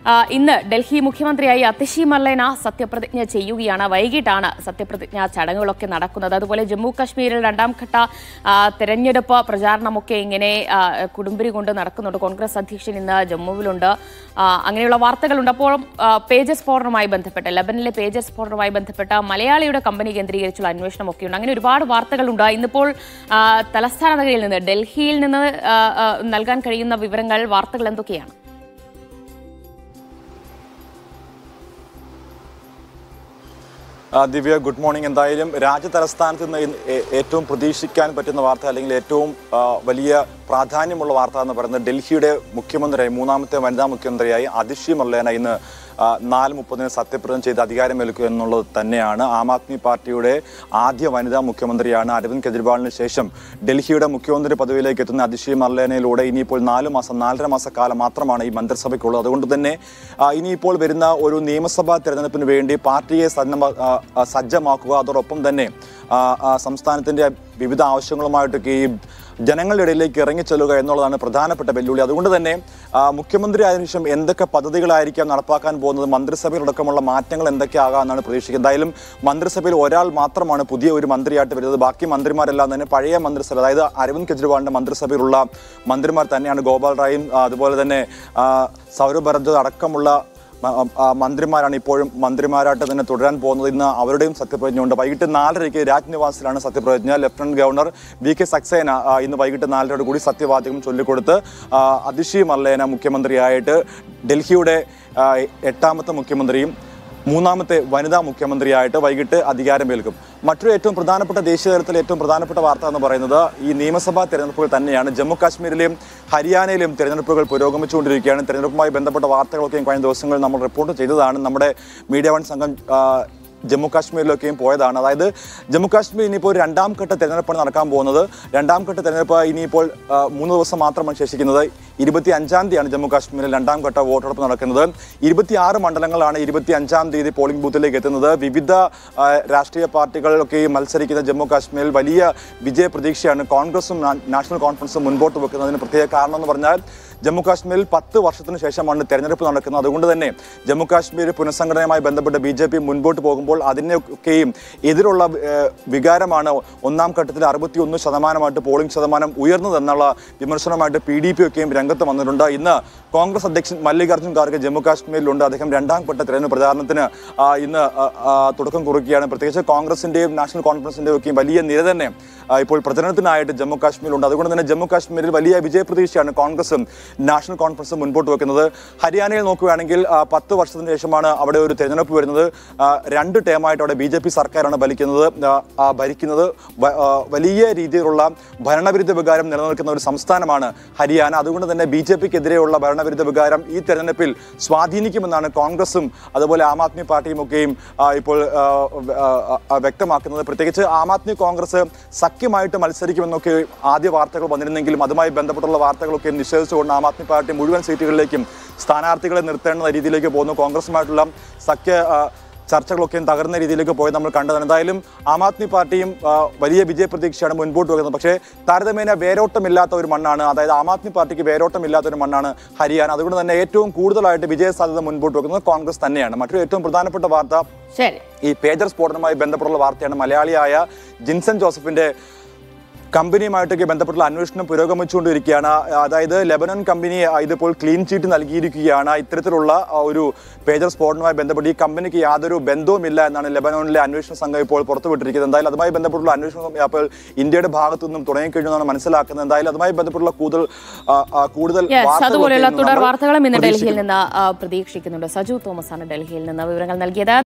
ആ, ഇന്ന് ഡൽഹി മുഖ്യമന്ത്രിയായി അതിഷി മർലേന സത്യപ്രതിജ്ഞ ചെയ്യുകയാണ് വൈകിട്ടാണ് സത്യപ്രതിജ്ഞാ ചടങ്ങുകളൊക്കെ നടക്കുന്നത് അതുപോലെ ജമ്മു കാശ്മീരിൽ രണ്ടാം ഘട്ട ആ, തെരഞ്ഞെടുപ്പ് പ്രചാരണമൊക്കെ ഇങ്ങനെ ആ, കുടുംബരി കൊണ്ട് നടക്കുന്നുണ്ട് കോൺഗ്രസ് അധ്യക്ഷൻ ഇന്ന് ജമ്മുവിലുണ്ട് ആ, അങ്ങനെയുള്ള വാർത്തകളുണ്ട് അപ്പോൾ ആ, പേജസ് ഫോറിനുമായി ബന്ധപ്പെട്ട് ലബനിലെ പേജസ് ഫോറിനുമായി ബന്ധപ്പെട്ട മലയാളിയുടെ കമ്പനി കേന്ദ്രീകരിച്ചുള്ള അന്വേഷണമൊക്കെ ഉണ്ട് അങ്ങനെ ഒരുപാട് വാർത്തകളുണ്ട് ഇന്നിപ്പോൾ ആ, തലസ്ഥാന നഗരിയിൽ നിന്ന് ഡൽഹിയിൽ നിന്ന് ആ, ആ, നൽകാൻ കഴിയുന്ന വിവരങ്ങൾ വാർത്തകൾ എന്തൊക്കെയാണ് ആ, ദിവ്യ ഗുഡ് മോർണിംഗ് എന്തായാലും രാജ്യ തലസ്ഥാനത്ത് നിന്ന് ഇന്ന് ഏ- ഏറ്റവും പ്രതീക്ഷിക്കാൻ പറ്റുന്ന വാർത്ത അല്ലെങ്കിൽ ഏറ്റവും ആ, വലിയ പ്രാധാന്യമുള്ള വാർത്ത എന്ന് പറയുന്നത് ഡൽഹിയുടെ മുഖ്യമന്ത്രിയായി മൂന്നാമത്തെ വനിതാ മുഖ്യമന്ത്രിയായി അതിഷി മർലേന ഇന്ന് ആ, നാല് മുപ്പതിന് സത്യപ്രതിജ്ഞ ചെയ്ത് അധികാരമേൽക്കുക എന്നുള്ളത് തന്നെയാണ് ആം ആദ്മി പാർട്ടിയുടെ ആദ്യ വനിതാ മുഖ്യമന്ത്രിയാണ് അരവിന്ദ് കെജ്രിവാളിന് ശേഷം ഡൽഹിയുടെ മുഖ്യമന്ത്രി പദവിയിലേക്ക് എത്തുന്ന അതിഷി മർലേനയിലൂടെ ഇനിയിപ്പോൾ നാല് മാസം നാലര മാസക്കാലം മാത്രമാണ് ഈ മന്ത്രിസഭയ്ക്കുള്ളത് അതുകൊണ്ട് തന്നെ ആ, ഇനിയിപ്പോൾ വരുന്ന ഒരു നിയമസഭാ തെരഞ്ഞെടുപ്പിന് വേണ്ടി പാർട്ടിയെ സന്നമ- ആ, ആ, സജ്ജമാക്കുക അതോടൊപ്പം തന്നെ ആ, ആ, സംസ്ഥാനത്തിന്റെ വിവിധ ആവശ്യങ്ങളുമായിട്ടൊക്കെ ഈ ജനങ്ങളുടെ ഇടയിലേക്ക് ഇറങ്ങിച്ചെല്ലുക എന്നുള്ളതാണ് പ്രധാനപ്പെട്ട വെല്ലുവിളി അതുകൊണ്ട് തന്നെ ആ, മുഖ്യമന്ത്രി ആയതിനു ശേഷം എന്തൊക്കെ പദ്ധതികളായിരിക്കാം നടപ്പാക്കാൻ പോകുന്നത് മന്ത്രിസഭയിലടക്കമുള്ള മാറ്റങ്ങൾ എന്തൊക്കെയാകാമെന്നാണ് പ്രതീക്ഷിക്കുന്നത് എന്തായാലും മന്ത്രിസഭയിൽ ഒരാൾ മാത്രമാണ് പുതിയ ഒരു മന്ത്രിയായിട്ട് വരുന്നത് ബാക്കി മന്ത്രിമാരെല്ലാം തന്നെ പഴയ മന്ത്രിസഭ അതായത് അരവിന്ദ് കെജ്രിവാളിന്റെ മന്ത്രിസഭയിലുള്ള മന്ത്രിമാർ തന്നെയാണ് ഗോപാൽ റായും ആ, അതുപോലെ തന്നെ ആ, സൗരഭ് ഭരദ്വാജ് അടക്കമുള്ള മ- ആ, മന്ത്രിമാരാണ് ഇപ്പോഴും മന്ത്രിമാരായിട്ട് തന്നെ തുടരാൻ പോകുന്നത് ഇന്ന് അവരുടെയും സത്യപ്രതിജ്ഞ ഉണ്ട് വൈകിട്ട് നാലരയ്ക്ക് രാജ്നിവാസിലാണ് സത്യപ്രതിജ്ഞ lieutenant governor V K Saxena ആ, ഇന്ന് വൈകിട്ട് നാലരയോട് കൂടി സത്യവാചകം ചൊല്ലിക്കൊടുത്ത് ആ, അതിഷി മർലേന മുഖ്യമന്ത്രിയായിട്ട് ഡൽഹിയുടെ ആ, എട്ടാമത്തെ മുഖ്യമന്ത്രിയും മൂന്നാമത്തെ വനിതാ മുഖ്യമന്ത്രിയായിട്ട് വൈകിട്ട് അധികാരമേൽക്കും മറ്റൊരു ഏറ്റവും പ്രധാനപ്പെട്ട ദേശീയ തലത്തിലെ ഏറ്റവും പ്രധാനപ്പെട്ട വാർത്ത എന്ന് പറയുന്നത് ഈ നിയമസഭാ തെരഞ്ഞെടുപ്പുകൾ തന്നെയാണ് ജമ്മു കാശ്മീരിലെയും ഹരിയാനയിലെയും തെരഞ്ഞെടുപ്പുകൾ പുരോഗമിച്ചുകൊണ്ടിരിക്കുകയാണ് തെരഞ്ഞെടുപ്പുമായി ബന്ധപ്പെട്ട വാർത്തകളൊക്കെയും കഴിഞ്ഞ ദിവസങ്ങളിൽ നമ്മൾ റിപ്പോർട്ട് ചെയ്തതാണ് നമ്മുടെ മീഡിയ വൺ സംഘം ആ, ജമ്മു കാശ്മീരിലൊക്കെയും പോയതാണ് അതായത് ജമ്മു കാശ്മീർ ഇനിയിപ്പോൾ ഒരു രണ്ടാം ഘട്ട തെരഞ്ഞെടുപ്പാണ് നടക്കാൻ പോകുന്നത് രണ്ടാം ഘട്ട തെരഞ്ഞെടുപ്പ് ഇനിയിപ്പോൾ ആ, മൂന്ന് ദിവസം മാത്രമാണ് ശേഷിക്കുന്നത് ഇരുപത്തി അഞ്ചാം തീയതിയാണ് ജമ്മു കാശ്മീരിൽ രണ്ടാം ഘട്ട വോട്ടെടുപ്പ് നടക്കുന്നത് ഇരുപത്തിയാറ് മണ്ഡലങ്ങളാണ് ഇരുപത്തി അഞ്ചാം തീയതി പോളിംഗ് ബൂത്തിലേക്ക് എത്തുന്നത് വിവിധ ആ, രാഷ്ട്രീയ പാർട്ടികളൊക്കെ മത്സരിക്കുന്ന ജമ്മു കാശ്മീരിൽ വലിയ വിജയ പ്രതീക്ഷയാണ് കോൺഗ്രസും നാ- നാഷണൽ കോൺഫറൻസും മുൻപോട്ട് വെക്കുന്നതിന് പ്രത്യേക കാരണം എന്ന് പറഞ്ഞാൽ ജമ്മു കാശ്മീരിൽ പത്ത് വർഷത്തിന് ശേഷമാണ് തെരഞ്ഞെടുപ്പ് നടക്കുന്നത് അതുകൊണ്ട് തന്നെ ജമ്മു കാശ്മീർ പുനഃസംഘടനയുമായി ബന്ധപ്പെട്ട് ബി ജെ പി മുൻപോട്ട് പോകുമ്പോൾ അതിനൊക്കെയും എതിരുള്ള ഏഹ്, വികാരമാണ് ഒന്നാം ഘട്ടത്തിൽ അറുപത്തി ഒന്ന് ശതമാനമായിട്ട് പോളിംഗ് ശതമാനം ഉയർന്നതെന്നുള്ള വിമർശനമായിട്ട് പി ഡി പി ഒക്കെയും രംഗത്ത് വന്നിട്ടുണ്ട് ഇന്ന് കോൺഗ്രസ് അധ്യക്ഷൻ മല്ലികാർജ്ജുൻ ഖാർഗെ ജമ്മു കാശ്മീരിലുണ്ട് അദ്ദേഹം രണ്ടാം ഘട്ട തെരഞ്ഞെടുപ്പ് പ്രചാരണത്തിന് ആ, ഇന്ന് ആ, ആ, തുടക്കം കുറിക്കുകയാണ് പ്രത്യേകിച്ച് കോൺഗ്രസിന്റെയും നാഷണൽ കോൺഫറൻസിന്റെയും ഒക്കെയും വലിയ നിര തന്നെ ആ, ഇപ്പോൾ പ്രചരണത്തിനായിട്ട് ജമ്മു കാശ്മീരിലുണ്ട് അതുകൊണ്ട് തന്നെ ജമ്മു കാശ്മീരിൽ വലിയ വിജയപ്രതീക്ഷയാണ് കോൺഗ്രസും നാഷണൽ കോൺഫറൻസും മുൻപോട്ട് വെക്കുന്നത് ഹരിയാനയിൽ നോക്കുകയാണെങ്കിൽ ആ, പത്ത് വർഷത്തിന് ശേഷമാണ് അവിടെ ഒരു തെരഞ്ഞെടുപ്പ് വരുന്നത് ആ, രണ്ട് ടേമായിട്ട് അവിടെ ബി ജെ പി സർക്കാരാണ് ഭരിക്കുന്നത് ആ, ആ, ഭരിക്കുന്നത് വ- ആ, വലിയ രീതിയിലുള്ള ഭരണവിരുദ്ധ വികാരം നിലനിൽക്കുന്ന ഒരു സംസ്ഥാനമാണ് ഹരിയാന അതുകൊണ്ട് തന്നെ ബി ജെ പിക്കെതിരെയുള്ള ഭരണവിരുദ്ധ വികാരം ഈ തെരഞ്ഞെടുപ്പിൽ സ്വാധീനിക്കുമെന്നാണ് കോൺഗ്രസും അതുപോലെ ആം ആദ്മി പാർട്ടിയും ഒക്കെയും ആ, ഇപ്പോൾ ആ, ആ, ആ, വ്യക്തമാക്കുന്നത് പ്രത്യേകിച്ച് ആം ആദ്മി കോൺഗ്രസ് സഖ്യമായിട്ട് മത്സരിക്കുമെന്നൊക്കെ ആദ്യ വാർത്തകൾ വന്നിരുന്നെങ്കിലും അതുമായി ബന്ധപ്പെട്ടുള്ള വാർത്തകളൊക്കെ നിഷേധിച്ചുകൊണ്ട് ആം ആദ്മി പാർട്ടി മുഴുവൻ സീറ്റുകളിലേക്കും സ്ഥാനാർത്ഥികളെ നിർത്തേണ്ട രീതിയിലേക്ക് പോകുന്നു കോൺഗ്രസുമായിട്ടുള്ള സഖ്യ ആ, ചർച്ചകളൊക്കെയും തകർന്ന രീതിയിലേക്ക് പോയത് നമ്മൾ കണ്ടതാണ് എന്തായാലും ആം ആദ്മി പാർട്ടിയും ആ, വലിയ വിജയപ്രതീക്ഷയാണ് മുൻപോട്ട് വെക്കുന്നത് പക്ഷേ താരതമ്യേന വേരോട്ടമില്ലാത്ത ഒരു മണ്ണാണ് അതായത് ആം ആദ്മി പാർട്ടിക്ക് വേരോട്ടമില്ലാത്ത ഒരു മണ്ണാണ് ഹരിയാന അതുകൊണ്ട് തന്നെ ഏറ്റവും കൂടുതലായിട്ട് വിജയ സാധ്യത മുൻപോട്ട് വെക്കുന്നത് കോൺഗ്രസ് തന്നെയാണ് മറ്റൊരു ഏറ്റവും പ്രധാനപ്പെട്ട വാർത്ത ശരി ഈ പേജർ സ്ഫോടനവുമായി ബന്ധപ്പെട്ടുള്ള വാർത്തയാണ് മലയാളിയായ ജിൻസൺ ജോസഫിന്റെ കമ്പനിയുമായിട്ടൊക്കെ ബന്ധപ്പെട്ടുള്ള അന്വേഷണം പുരോഗമിച്ചുകൊണ്ടിരിക്കുകയാണ് അതായത് ലെബനൻ കമ്പനി ഇതിപ്പോൾ ക്ലീൻ ചീറ്റ് നൽകിയിരിക്കുകയാണ് ഇത്തരത്തിലുള്ള ആ, ഒരു പേജർ സ്ഫോടനവുമായി ബന്ധപ്പെട്ട് ഈ കമ്പനിക്ക് യാതൊരു ബന്ധവുമില്ല എന്നാണ് ലെബനോനിലെ അന്വേഷണ സംഘം ഇപ്പോൾ പുറത്തുവിട്ടിരിക്കുന്നത് എന്തായാലും അതുമായി ബന്ധപ്പെട്ടുള്ള അന്വേഷണം അപ്പോൾ ഇന്ത്യയുടെ ഭാഗത്തു നിന്നും തുടങ്ങിക്കഴിഞ്ഞാണ് മനസ്സിലാക്കുന്നത് എന്തായാലും അതുമായി ബന്ധപ്പെട്ടുള്ള കൂടുതൽ ആ, ആ, കൂടുതൽ യെസ് വാർത്തകളൊക്കെ അതുപോലെയുള്ള ഇന്ന് തുടർ നമ്മൾ വാർത്തകളും ഇന്ന് ഡൽഹിയിൽ പ്രതീക്ഷിക്കുന്നു. നിന്ന് ആ, പ്രതീക്ഷിക്കുന്നുണ്ട് സജു തോമസ് ആണ് ഡൽഹിയിൽ നിന്ന് വിവരങ്ങൾ നൽകിയത്